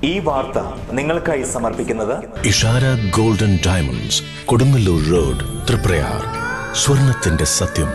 ഈ വാർത്ത നിങ്ങൾക്കായി സമർപ്പിക്കുന്നത് Ishara golden diamonds Kodungallur road Triprayar സ്വർണത്തിന്റെ സത്യം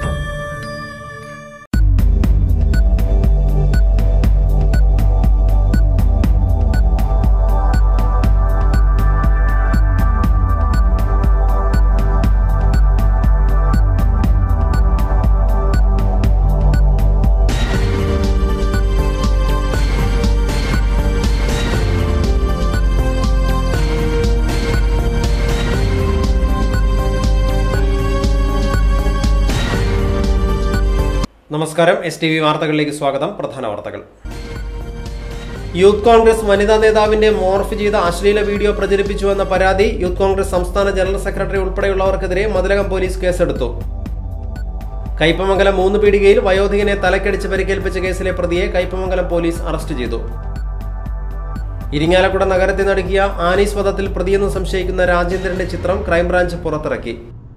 നമസ്കാരം എസ് ടി വി വാർത്തകളിലേക്ക് സ്വാഗതം പ്രധാന വാർത്തകൾ യൂത്ത് കോൺഗ്രസ് വനിതാ നേതാവിന്റെ മോർഫ് ചെയ്ത അശ്ലീല വീഡിയോ പ്രചരിപ്പിച്ചുവെന്ന പരാതി യൂത്ത് കോൺഗ്രസ് സംസ്ഥാന ജനറൽ സെക്രട്ടറി ഉൾപ്പെടെയുള്ളവർക്കെതിരെ മതിലകം പോലീസ് കേസെടുത്തു കയ്പമംഗലം മൂന്ന് പീടികയിൽ വയോധികനെ തലക്കടിച്ച് പരിക്കേൽപ്പിച്ച കേസിലെ പ്രതിയെ കയ്പമംഗലം പോലീസ് അറസ്റ്റ് ചെയ്തു ഇരിങ്ങാലക്കുട നഗരത്തിൽ നടക്കിയ ആനീസ് വധത്തിൽ പ്രതിയെന്ന് സംശയിക്കുന്ന രാജേന്ദ്രന്റെ ചിത്രം ക്രൈംബ്രാഞ്ച് പുറത്തിറക്കി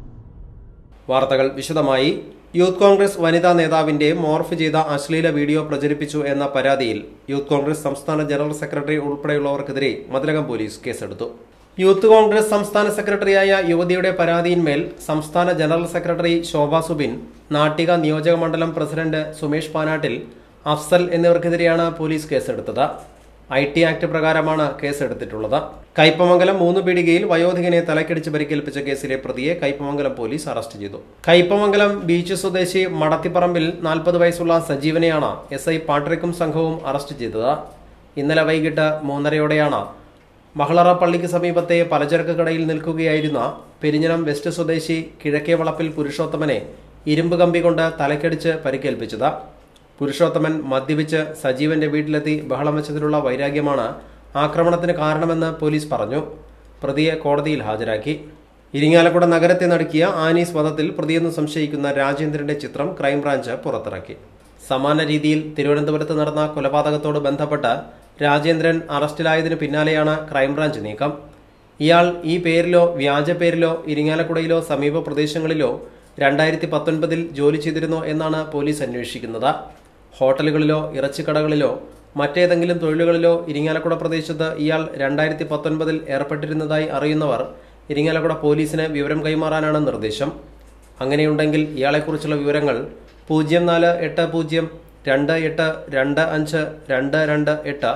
വാർത്തകൾ വിശദമായി യൂത്ത് കോൺഗ്രസ് വനിതാ നേതാവിന്റെ മോർഫ് ചെയ്ത അശ്ലീല വീഡിയോ പ്രചരിപ്പിച്ചു എന്ന പരാതിയിൽ യൂത്ത് കോൺഗ്രസ് സംസ്ഥാന ജനറൽ സെക്രട്ടറി ഉൾപ്പെടെയുള്ളവർക്കെതിരെ മതിലകം പോലീസ് കേസെടുത്തു യൂത്ത് കോൺഗ്രസ് സംസ്ഥാന സെക്രട്ടറിയായ യുവതിയുടെ പരാതിയിന്മേൽ സംസ്ഥാന ജനറൽ സെക്രട്ടറി ശോഭ സുബിൻ നാട്ടിക നിയോജക മണ്ഡലം പ്രസിഡന്റ് സുമേഷ് പാനാട്ടിൽ അഫ്സൽ എന്നിവർക്കെതിരെയാണ് പോലീസ് കേസെടുത്തത് ഐ ടി ആക്ട് പ്രകാരമാണ് കേസെടുത്തിട്ടുള്ളത് കയ്പമംഗലം മൂന്ന് പീടികയിൽ വയോധികനെ തലക്കടിച്ച് പരിക്കേൽപ്പിച്ച കേസിലെ പ്രതിയെ കയ്പമംഗലം പോലീസ് അറസ്റ്റ് ചെയ്തു കയ്പമംഗലം ബീച്ച് സ്വദേശി മടത്തിപ്പറമ്പിൽ നാൽപ്പത് വയസ്സുള്ള സജീവനെയാണ് എസ് ഐ പാട്രിക്കും സംഘവും അറസ്റ്റ് ചെയ്തത് ഇന്നലെ വൈകിട്ട് മൂന്നരയോടെയാണ് മഹളറ പള്ളിക്ക് സമീപത്തെ പലചരക്ക് കടയിൽ നിൽക്കുകയായിരുന്ന പെരിഞ്ഞനം വെസ്റ്റ് സ്വദേശി കിഴക്കേ വളപ്പിൽ പുരുഷോത്തമനെ ഇരുമ്പ് കമ്പി കൊണ്ട് തലക്കടിച്ച് പരിക്കേൽപ്പിച്ചത് പുരുഷോത്തമൻ മദ്യപിച്ച് സജീവന്റെ വീട്ടിലെത്തി ബഹളം വെച്ചതിലുള്ള വൈരാഗ്യമാണ് ആക്രമണത്തിന് കാരണമെന്ന് പോലീസ് പറഞ്ഞു പ്രതിയെ കോടതിയിൽ ഹാജരാക്കി ഇരിങ്ങാലക്കുട നഗരത്തെ നടുക്കിയ ആനീസ് വധത്തിൽ പ്രതിയെന്ന് സംശയിക്കുന്ന രാജേന്ദ്രന്റെ ചിത്രം ക്രൈംബ്രാഞ്ച് പുറത്തിറക്കി സമാന രീതിയിൽ തിരുവനന്തപുരത്ത് നടന്ന കൊലപാതകത്തോട് ബന്ധപ്പെട്ട് രാജേന്ദ്രൻ അറസ്റ്റിലായതിനു പിന്നാലെയാണ് ക്രൈംബ്രാഞ്ച് നീക്കം ഇയാൾ ഈ പേരിലോ വ്യാജ പേരിലോ ഇരിങ്ങാലക്കുടയിലോ സമീപ പ്രദേശങ്ങളിലോ രണ്ടായിരത്തി പത്തൊൻപതിൽ ജോലി ചെയ്തിരുന്നോ എന്നാണ് പോലീസ് അന്വേഷിക്കുന്നത് ഹോട്ടലുകളിലോ ഇറച്ചിക്കടകളിലോ മറ്റേതെങ്കിലും തൊഴിലുകളിലോ ഇരിങ്ങാലക്കുട പ്രദേശത്ത് ഇയാൾ രണ്ടായിരത്തി പത്തൊൻപതിൽ ഏർപ്പെട്ടിരുന്നതായി അറിയുന്നവർ ഇരിങ്ങാലക്കുട പോലീസിന് വിവരം കൈമാറാനാണ് നിർദ്ദേശം അങ്ങനെയുണ്ടെങ്കിൽ ഇയാളെക്കുറിച്ചുള്ള വിവരങ്ങൾ പൂജ്യം നാല് എട്ട് പൂജ്യം രണ്ട് എട്ട് രണ്ട് അഞ്ച് രണ്ട് രണ്ട് എട്ട്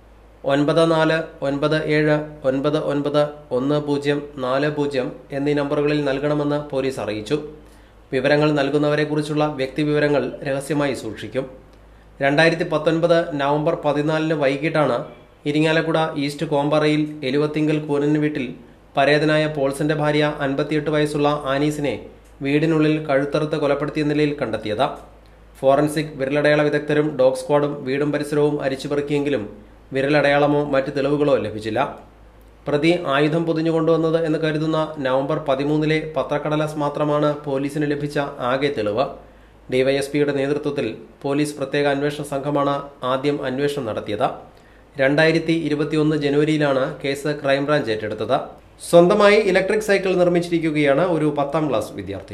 ഒൻപത് നാല് ഒൻപത് ഏഴ് ഒൻപത് ഒൻപത് ഒന്ന് പൂജ്യം നാല് പൂജ്യം എന്നീ നമ്പറുകളിൽ നൽകണമെന്ന് പോലീസ് അറിയിച്ചു വിവരങ്ങൾ നൽകുന്നവരെക്കുറിച്ചുള്ള വ്യക്തിവിവരങ്ങൾ രഹസ്യമായി സൂക്ഷിക്കും രണ്ടായിരത്തി പത്തൊൻപത് നവംബർ പതിനാലിന് വൈകിട്ടാണ് ഇരിങ്ങാലക്കുട ഈസ്റ്റ് കോമ്പറയിൽ എലുവത്തിങ്കൽ കൂനന് വീട്ടിൽ പരേതനായ പോൾസന്റെ ഭാര്യ അൻപത്തിയെട്ട് വയസ്സുള്ള ആനീസിനെ വീടിനുള്ളിൽ കഴുത്തറുത്ത് കൊലപ്പെടുത്തിയ നിലയിൽ കണ്ടെത്തിയത് ഫോറൻസിക് വിരലടയാള വിദഗ്ധരും ഡോഗ് സ്ക്വാഡും വീടും പരിസരവും അരിച്ചുപെറുക്കിയെങ്കിലും വിരലടയാളമോ മറ്റ് തെളിവുകളോ ലഭിച്ചില്ല പ്രതി ആയുധം പൊതിഞ്ഞുകൊണ്ടുവന്നത് എന്ന് കരുതുന്ന നവംബർ പതിമൂന്നിലെ പത്രക്കടലാസ് മാത്രമാണ് പോലീസിന് ലഭിച്ച ആകെ തെളിവ് ഡിവൈഎസ്പിയുടെ നേതൃത്വത്തിൽ പോലീസ് പ്രത്യേക അന്വേഷണ സംഘമാണ് ആദ്യം അന്വേഷണം നടത്തിയത് രണ്ടായിരത്തി ഇരുപത്തിയൊന്ന് ജനുവരിയിലാണ് കേസ് ക്രൈംബ്രാഞ്ച് ഏറ്റെടുത്തത് സ്വന്തമായി ഇലക്ട്രിക് സൈക്കിൾ നിർമ്മിച്ചിരിക്കുകയാണ് ഒരു പത്താം ക്ലാസ് വിദ്യാർത്ഥി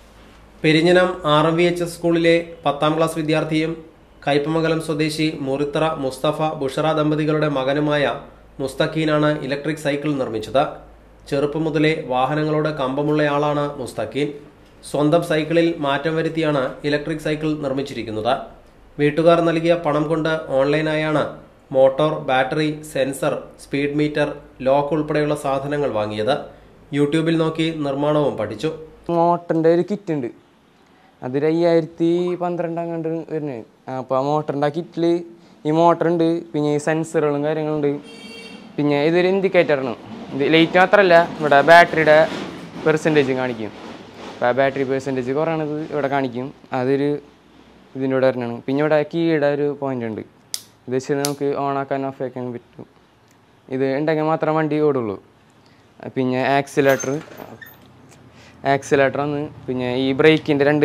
Perinjanam R M V H S സ്കൂളിലെ പത്താം ക്ലാസ് വിദ്യാർത്ഥിയും കയ്പമംഗലം സ്വദേശി മുറിത്തറ മുസ്തഫ ബുഷറ ദമ്പതികളുടെ മകനുമായ മുസ്തഖീനാണ് ഇലക്ട്രിക് സൈക്കിൾ നിർമ്മിച്ചത് ചെറുപ്പം മുതലേ വാഹനങ്ങളോട് കമ്പമുള്ളയാളാണ് മുസ്തഖീൻ സ്വന്തം സൈക്കിളിൽ മാറ്റം വരുത്തിയാണ് ഇലക്ട്രിക് സൈക്കിൾ നിർമ്മിച്ചിരിക്കുന്നത് വീട്ടുകാർ നൽകിയ പണം കൊണ്ട് ഓൺലൈനായാണ് motor battery sensor speed meter lock ഉൾപ്പെടെയുള്ള സാധനങ്ങൾ വാങ്ങിയത് യൂട്യൂബിൽ നോക്കി നിർമ്മാണവും പഠിച്ചു മോട്ടറിൻ്റെ ഒരു കിറ്റ് ഉണ്ട് അതിൽ അയ്യായിരത്തി പന്ത്രണ്ട് അങ്ങോട്ട് വരുന്നത് അപ്പോൾ ആ മോട്ടറിൻ്റെ ആ കിറ്റിൽ ഈ മോട്ടറുണ്ട് പിന്നെ ഈ സെൻസറുകളും കാര്യങ്ങളുണ്ട് പിന്നെ ഇതൊരു ഇൻഡിക്കേറ്ററാണ് ഇത് ലൈറ്റ് മാത്രമല്ല ഇവിടെ ബാറ്ററിയുടെ പെർസെൻറ്റേജ് കാണിക്കും അപ്പോൾ ആ ബാറ്ററി പെർസെൻറ്റേജ് കുറയണത് ഇവിടെ കാണിക്കും അതൊരു ഇതിൻ്റെ കൂടെ വരണതാണ് പിന്നെ ഇവിടെ കീയുടെ ഒരു പോയിന്റ് ഉണ്ട് ഇത് വെച്ച് നമുക്ക് ഓണാക്കാൻ ഓഫ് ആക്കാൻ പറ്റും ഇത് ഉണ്ടെങ്കിൽ മാത്രം വണ്ടി ഓടുള്ളൂ പിന്നെ ആക്സിലേറ്റർ ആക്സിലേറ്റർ ഒന്ന് പിന്നെ ഈ ബ്രേക്കിൻ്റെ രണ്ട്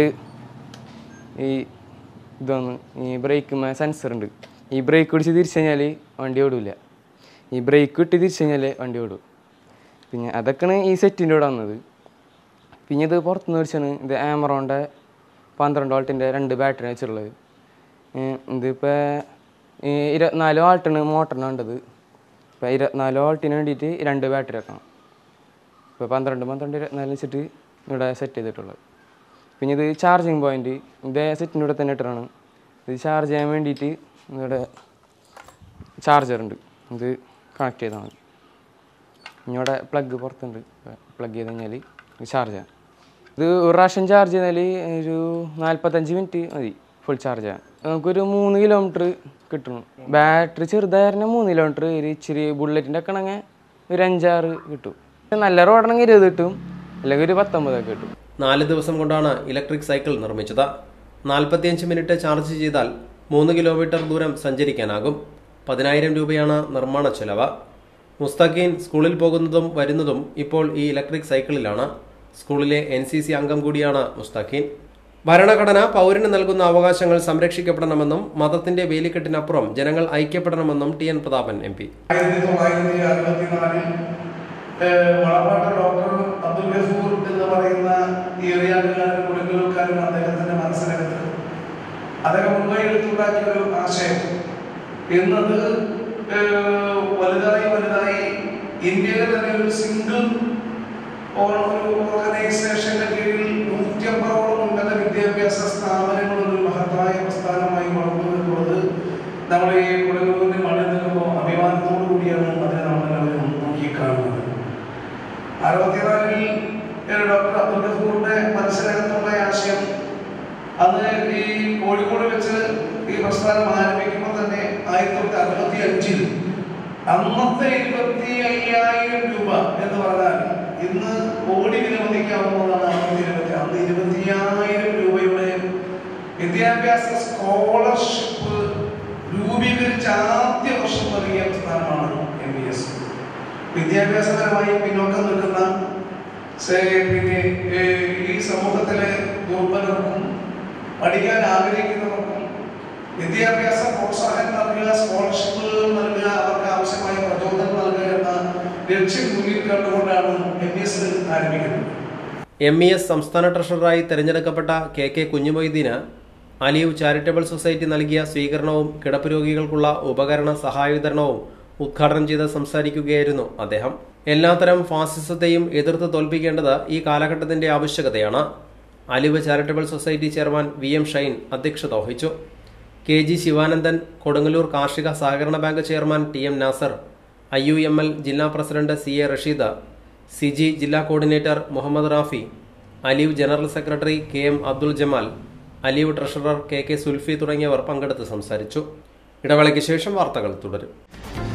ഈ ഇതൊന്ന് ഈ ബ്രേക്കുമ്മ സെൻസർ ഉണ്ട് ഈ ബ്രേക്ക് പിടിച്ച് തിരിച്ചു കഴിഞ്ഞാൽ വണ്ടി ഓടില്ല ഈ ബ്രേക്ക് ഇട്ട് തിരിച്ചു കഴിഞ്ഞാൽ വണ്ടി ഓടും പിന്നെ അതൊക്കെയാണ് ഈ സെറ്റിൻ്റെ കൂടെ വന്നത് പിന്നെ ഇത് പുറത്തുനിന്ന് മേടിച്ചാണ് ഇത് ആമറോൻ്റെ പന്ത്രണ്ട് വോൾട്ടിൻ്റെ രണ്ട് ബാറ്ററി വെച്ചിട്ടുള്ളത് ഏഹ് ഇതിപ്പോൾ ഈ ഇരുപത്തിനാല് വാൾട്ടാണ് മോട്ടറിന് വേണ്ടത് ഇപ്പോൾ ഇരുപത്തിനാല് വോൾട്ടിന് വേണ്ടിയിട്ട് രണ്ട് ബാറ്ററി വെക്കണം ഇപ്പോൾ പന്ത്രണ്ട് പന്ത്രണ്ട് ഇരുപത്തിനാല് വെച്ചിട്ട് ഇവിടെ സെറ്റ് ചെയ്തിട്ടുള്ളത് പിന്നെ ഇത് ചാർജിങ് പോയിന്റ് ഇതേ സെറ്റിൻ്റെ കൂടെ തന്നെ ഇട്ടിട്ടാണ് ഇത് ചാർജ് ചെയ്യാൻ വേണ്ടിയിട്ട് ഇവിടെ ചാർജർ ഉണ്ട് ഇത് കണക്ട് ചെയ്താൽ മതി ഇനി ഇവിടെ പ്ലഗ് പുറത്തുണ്ട് പ്ലഗ് ചെയ്ത് കഴിഞ്ഞാൽ ചാർജ് ചെയ്യാം ഇത് ഒരു പ്രാവശ്യം ചാർജ് ചെയ്താൽ ഒരു നാൽപ്പത്തഞ്ച് മിനിറ്റ് മതി ഫുൾ ചാർജ് ചെയ്യാൻ നമുക്കൊരു മൂന്ന് കിലോമീറ്റർ കിട്ടുന്നു ബാറ്ററി ചെറുതായിരുന്ന മൂന്ന് കിലോമീറ്റർ ഒരു ഇച്ചിരി ബുള്ളറ്റിൻ്റെ ഒക്കെ ആണെങ്കിൽ ഒരു അഞ്ചാറ് കിട്ടും നല്ല റോഡാണെങ്കിൽ ഇരുപത് കിട്ടും അല്ലെങ്കിൽ ഒരു പത്തൊമ്പതൊക്കെ കിട്ടും നാല് ദിവസം കൊണ്ടാണ് ഇലക്ട്രിക് സൈക്കിൾ നിർമ്മിച്ചത് നാൽപ്പത്തിയഞ്ച് മിനിറ്റ് ചാർജ് ചെയ്താൽ മൂന്ന് കിലോമീറ്റർ ദൂരം സഞ്ചരിക്കാനാകും പതിനായിരം രൂപയാണ് നിർമ്മാണ ചെലവ് മുസ്തഖീൻ സ്കൂളിൽ പോകുന്നതും വരുന്നതും ഇപ്പോൾ ഈ ഇലക്ട്രിക് സൈക്കിളിലാണ് സ്കൂളിലെ എൻ സി സി അംഗം കൂടിയാണ് മുസ്തഖീൻ ഭരണഘടന പൗരന് നൽകുന്ന അവകാശങ്ങൾ സംരക്ഷിക്കപ്പെടണമെന്നും മതത്തിന്റെ വേലിക്കെട്ടിനപ്പുറം ജനങ്ങൾ ഐക്യപ്പെടണമെന്നും T N Prathapan M P ആയിരത്തി തൊള്ളായിരത്തി അറുപത്തിനാലിൽ വളപ്പാട്ട ഡോക്ടർ അബ്ദുൽ ഗഫൂർ എന്ന് പറയുന്ന ഏറിയാട്ടുകാരൻ കൊടുങ്ങല്ലൂർക്കാരൻ അദ്ദേഹത്തിന്റെ മനസ്സിനകത്ത് അദ്ദേഹം മുൻകൈയെടുത്തുണ്ടാക്കിയ ഒരു ആശയം എന്നത് ഏഹ്, വലുതായി വലുതായി ഇന്ത്യയിലെ തന്നെ ഒരു സിംഗിൾ ഒരു ഓർഗനൈസേഷന്റെ കീഴിൽ നൂറ്റമ്പതോളം ഉന്നത വിദ്യാഭ്യാസ സ്ഥാപനങ്ങളുടെ ഒരു മഹത്തായ പ്രസ്ഥാനമായി വളർന്നു എന്നുള്ളത് നമ്മൾ ഈ കൊടുങ്ങല്ലൂരിന്റെ മണ്ണിൽ നിൽക്കുമ്പോൾ അഭിമാനത്തോടു കൂടിയാണ് അതിനെ നമ്മളെല്ലാവരും നോക്കിക്കാണുന്നത് അറുപത്തിനാലിൽ ഡോക്ടർ അബ്ദുൽ ഗഫൂറിന്റെ മനസ്സിനകത്തുള്ള ആശയം അന്ന് ഈ കോഴിക്കോട് വെച്ച് ഈ പ്രസ്ഥാനം ആരംഭിക്കുമ്പോൾ തന്നെ ആയിരത്തി തൊള്ളായിരത്തി അറുപത്തി അഞ്ചിൽ അന്നത്തെ ഇരുപത്തി അയ്യായിരം രൂപ എന്ന് പറഞ്ഞാൽ ഇന്ന് കോടി വിലമതിക്കാവുന്നതാണ് അന്നത്തെ ഇരുപത്തി അന്ന് ഇരുപത്തിയായിരം രൂപയുടെ വിദ്യാഭ്യാസ സ്കോളർഷിപ്പ് രൂപീകരിച്ച ആദ്യ വർഷം നൽകിയ പ്രസ്ഥാനമാണ് എം ബി എസ് വിദ്യാഭ്യാസപരമായി പിന്നോക്കം നിൽക്കുന്ന സേ- പിന്നെ ഏഹ്, ഈ സമൂഹത്തിലെ ദുർബലർക്കും പഠിക്കാൻ ആഗ്രഹിക്കുന്നവർക്കും വിദ്യാഭ്യാസ പ്രോത്സാഹനം നൽകുക സ്കോളർഷിപ്പുകൾ നൽകുക അവർക്ക് ആവശ്യമായ പ്രചോദനം നൽകുക എന്ന ലക്ഷ്യം മുന്നിൽ കണ്ടുകൊണ്ടാണ് എം എസ് ആരംഭിക്കുന്നത് എം ഇ എസ് സംസ്ഥാന ട്രഷററായി തെരഞ്ഞെടുക്കപ്പെട്ട കെ കെ കുഞ്ഞുമൊയ്തീന് അലിയു ചാരിറ്റബിൾ സൊസൈറ്റി നൽകിയ സ്വീകരണവും കിടപ്പ് രോഗികൾക്കുള്ള ഉപകരണ സഹായവിതരണവും ഉദ്ഘാടനം ചെയ്ത് സംസാരിക്കുകയായിരുന്നു അദ്ദേഹം എല്ലാത്തരം ഫാസിസത്തെയും എതിർത്ത് തോൽപ്പിക്കേണ്ടത് ഈ കാലഘട്ടത്തിന്റെ ആവശ്യകതയാണ് Aliv charitable society chairman V M Shine അധ്യക്ഷത വഹിച്ചു കെ ജി ശിവാനന്ദൻ കൊടുങ്ങല്ലൂർ കാർഷിക സഹകരണ bank chairman T M Nasar I U M L ജില്ലാ president C A Rasheed C G ജില്ലാ coordinator Muhammad Rafi Aleev general secretary K M Abdul Jamal Aleev treasurer K K Sulfi തുടങ്ങിയവർ പങ്കെടുത്ത് സംസാരിച്ചു ഇടവേളയ്ക്ക് ശേഷം വാർത്തകൾ തുടരും